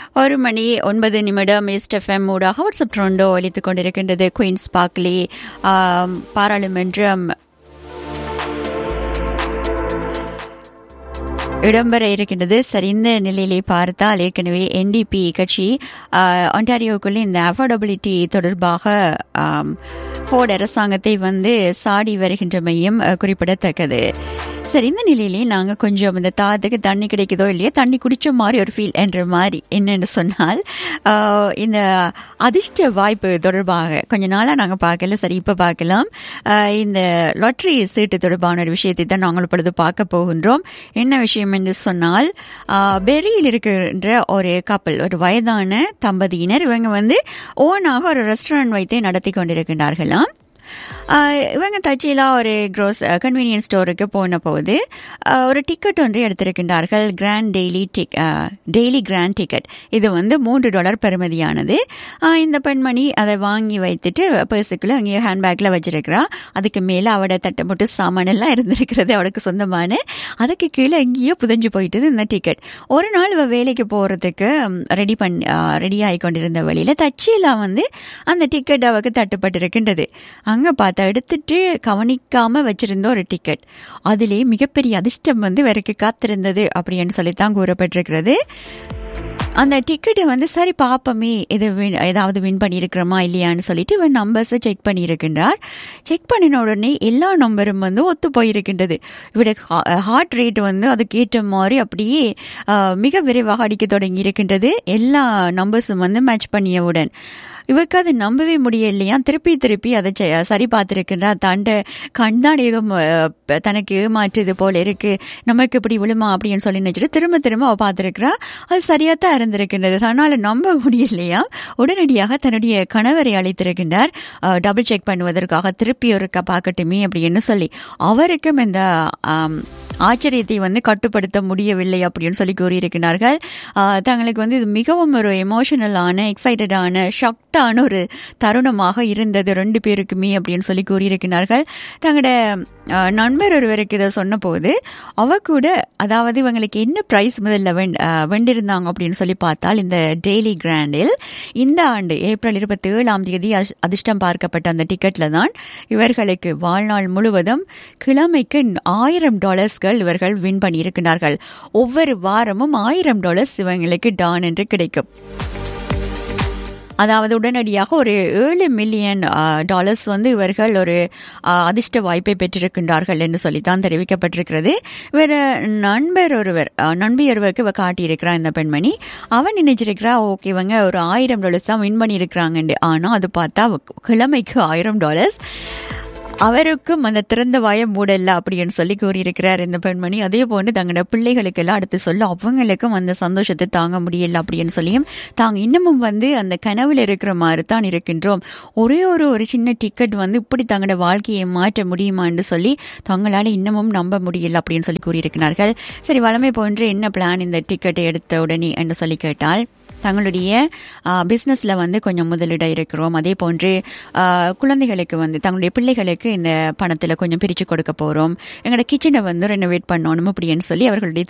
ஒரு மணி ஒன்பது நிமிடம் ஈஸ்ட் எஃப்எம் ஊடாக வாட்ஸ்அப் ட்ரோண்டோ அளித்துக் கொண்டிருக்கின்றது குயின்ஸ் பார்க்லி ஆம், பாராளுமன்றம் இடம்பெற இருக்கின்றது சரி இந்த நிலையிலே பார்த்தால் ஏற்கனவே என்டிபி கட்சி ஒன்டாரியோக்குள்ள இந்த அஃபோர்டபிலிட்டி தொடர்பாக ஆம், ஃபோர்ட் அரசாங்கத்தை வந்து சாடி வருகின்றமையும் அஹ், குறிப்பிடத்தக்கது சரி இந்த நிலையிலே நாங்கள் கொஞ்சம் இந்த தாத்துக்கு தண்ணி கிடைக்குதோ இல்லையோ தண்ணி குடிச்ச மாதிரி ஒரு ஃபீல் என்ற மாதிரி என்னன்னு சொன்னால் ஆஹ், இந்த அதிர்ஷ்ட வாய்ப்பு தொடர்பாக கொஞ்ச நாளாக நாங்கள் பார்க்கல சரி இப்போ பார்க்கலாம் ஆஹ், இந்த லாட்ரி சீட்டு தொடர்பான ஒரு விஷயத்தை தான் நாங்கள் இப்பொழுது பார்க்க போகின்றோம் என்ன விஷயம் என்று சொன்னால் ஆஹ், பெரியில் இருக்கின்ற ஒரு கப்பல் ஒரு வயதான தம்பதியினர் இவங்க வந்து ஓனாக ஒரு ரெஸ்டாரண்ட் வைத்து நடத்தி கொண்டிருக்கின்றார்களாம் ஆஹ் இவங்க தச்சிலாம் ஒரு க்ரோஸ் கன்வீனியன்ஸ் ஸ்டோருக்கு போன போது ஆஹ் ஒரு டிக்கெட் ஒன்று எடுத்திருக்கின்றார்கள் கிராண்ட் டெய்லி டிக் டெய்லி கிராண்ட் டிக்கெட் இது வந்து மூன்று டாலர் பெறுமதியானது ஆஹ் இந்த பெண்மணி அதை வாங்கி வைத்துட்டு பர்ஸுக்குள்ள அங்கேயே ஹேண்ட்பேக்கில் வச்சிருக்கிறா அதுக்கு மேலே அவட தட்டை போட்டு சாமான் எல்லாம் இருந்திருக்கிறது அவளுக்கு சொந்தமான அதுக்கு கீழே எங்கேயோ புதஞ்சு போயிட்டது இந்த டிக்கெட் ஒரு நாள் இவ வேலைக்கு போகிறதுக்கு ரெடி பண்ணி ரெடி ஆகி கொண்டிருந்த வழியில் தச்சிலாம் வந்து அந்த டிக்கெட் அவருக்கு தட்டுப்பட்டிருக்கின்றது அங்கே பார்த்தா எடுத்துட்டு கவனிக்காம வச்சிருந்த ஒரு டிக்கெட் அதிலே மிகப்பெரிய அதிர்ஷ்டம் வந்து இவருக்கு காத்திருந்தது அப்படின்னு சொல்லித்தான் கூறப்பட்டிருக்கிறது அந்த டிக்கெட்டை வந்து சரி பார்ப்போமே இது win- ஏதாவது வின் பண்ணியிருக்கிறோமா இல்லையான்னு சொல்லிட்டு இவன் நம்பர்ஸை செக் பண்ணியிருக்கின்றார் செக் பண்ணின உடனே எல்லா நம்பரும் வந்து ஒத்து போயிருக்கின்றது இவட ஹார்ட் ரேட் வந்து அதுக்கு ஏற்ற மாதிரி அப்படியே ஆஹ், மிக விரைவாக அடிக்க தொடங்கி இருக்கின்றது எல்லா நம்பர்ஸும் வந்து மேட்ச் பண்ணியவுடன் இவருக்கு அது நம்பவே முடியலையா திருப்பி திருப்பி அதை செ- சரி பார்த்துருக்கின்றா தண்ட கண் தான் ஏதோ ம- ப- தனக்கு ஏமாற்றுது போல இருக்கு நமக்கு இப்படி விழுமா அப்படின்னு சொல்லி நினைச்சிட்டு திரும்ப திரும்ப அவ பார்த்துருக்கிறா அது சரியா தான் இருந்திருக்கின்றது தன்னால் நம்ப முடியலையா உடனடியாக தன்னுடைய கணவரை அழைத்திருக்கின்றார் டபுள் செக் பண்ணுவதற்காக திருப்பி ஒருக்கா பார்க்கட்டுமே அப்படின்னு சொல்லி அவருக்கும் இந்த ஆம், ஆச்சரியத்தை வந்து கட்டுப்படுத்த முடியவில்லை அப்படின்னு சொல்லி கூறியிருக்கிறார்கள் ஆஹ் தங்களுக்கு வந்து இது மிகவும் ஒரு எமோஷனலான எக்ஸைட்டடான ஷாக்டான ஒரு தருணமாக இருந்தது ரெண்டு பேருக்குமே அப்படின்னு சொல்லி கூறியிருக்கிறார்கள் தங்களோட ஆஹ் நண்பர் ஒருவருக்கு இதை சொன்னபோது அவ கூட அதாவது இவங்களுக்கு என்ன ப்ரைஸ் முதல்ல வெண் ஆஹ் வெண்டிருந்தாங்க அப்படின்னு சொல்லி பார்த்தால் இந்த டெய்லி கிராண்டில் இந்த ஆண்டு ஏப்ரல் இருபத்தி ஏழாம் தேதி அஷ்- அதிர்ஷ்டம் பார்க்கப்பட்ட அந்த டிக்கெட்ல தான் இவர்களுக்கு வாழ்நாள் முழுவதும் கிழமைக்கு ஆயிரம் டாலர்ஸ்கள் இவர்கள் வின் பண்ணியிருக்கிறார்கள் ஒவ்வொரு வாரமும் ஆயிரம் டாலர்ஸ் இவங்களுக்கு டான் என்று கிடைக்கும் அதாவது உடனடியாக ஒரு ஏழு மில்லியன் டாலர்ஸ் வந்து இவர்கள் ஒரு ஆ, அதிர்ஷ்ட வாய்ப்பை பெற்றிருக்கின்றார்கள் என்று சொல்லித்தான் தெரிவிக்கப்பட்டிருக்கிறது இவர் நண்பர் ஒருவர் ஆ, நண்பி ஒருவருக்கு இவ காட்டியிருக்கிறார் இந்த பெண்மணி அவன் நினைச்சிருக்கிறா ஓகே இவங்க ஒரு ஆயிரம் டாலர்ஸ் தான் வின் பண்ணியிருக்கிறாங்கண்டு ஆனால் அது பார்த்தா கிழமைக்கு ஆயிரம் டாலர்ஸ் அவருக்கும் அந்த திறந்த வாய மூடல்ல அப்படின்னு சொல்லி கூறியிருக்கிறார் இந்த பெண்மணி அதே போன்று தங்களோட பிள்ளைகளுக்கெல்லாம் அடுத்து சொல்ல அவங்களுக்கும் அந்த சந்தோஷத்தை தாங்க முடியல அப்படின்னு சொல்லியும் தாங்க இன்னமும் வந்து அந்த கனவுல இருக்கிற மாதிரி தான் இருக்கின்றோம் ஒரே ஒரு ஒரு சின்ன டிக்கெட் வந்து இப்படி தங்களோட வாழ்க்கையை மாற்ற முடியுமான்னு சொல்லி தங்களால் இன்னமும் நம்ப முடியல அப்படின்னு சொல்லி கூறியிருக்கிறார்கள் சரி வளமை போன்று என்ன பிளான் இந்த டிக்கெட்டை எடுத்த உடனே என்று சொல்லி கேட்டால் தங்களுடைய பிஸ்னஸில் வந்து கொஞ்சம் முதலிட இருக்கிறோம் அதே போன்று ஆ, குழந்தைகளுக்கு வந்து தங்களுடைய பிள்ளைகளுக்கு இந்த பணத்தில் கொஞ்சம் பிரித்து கொடுக்க போகிறோம் எங்களோட கிச்சனை வந்து ரெனோவேட் பண்ணணும் அப்படின்னு சொல்லி அவர்களுடைய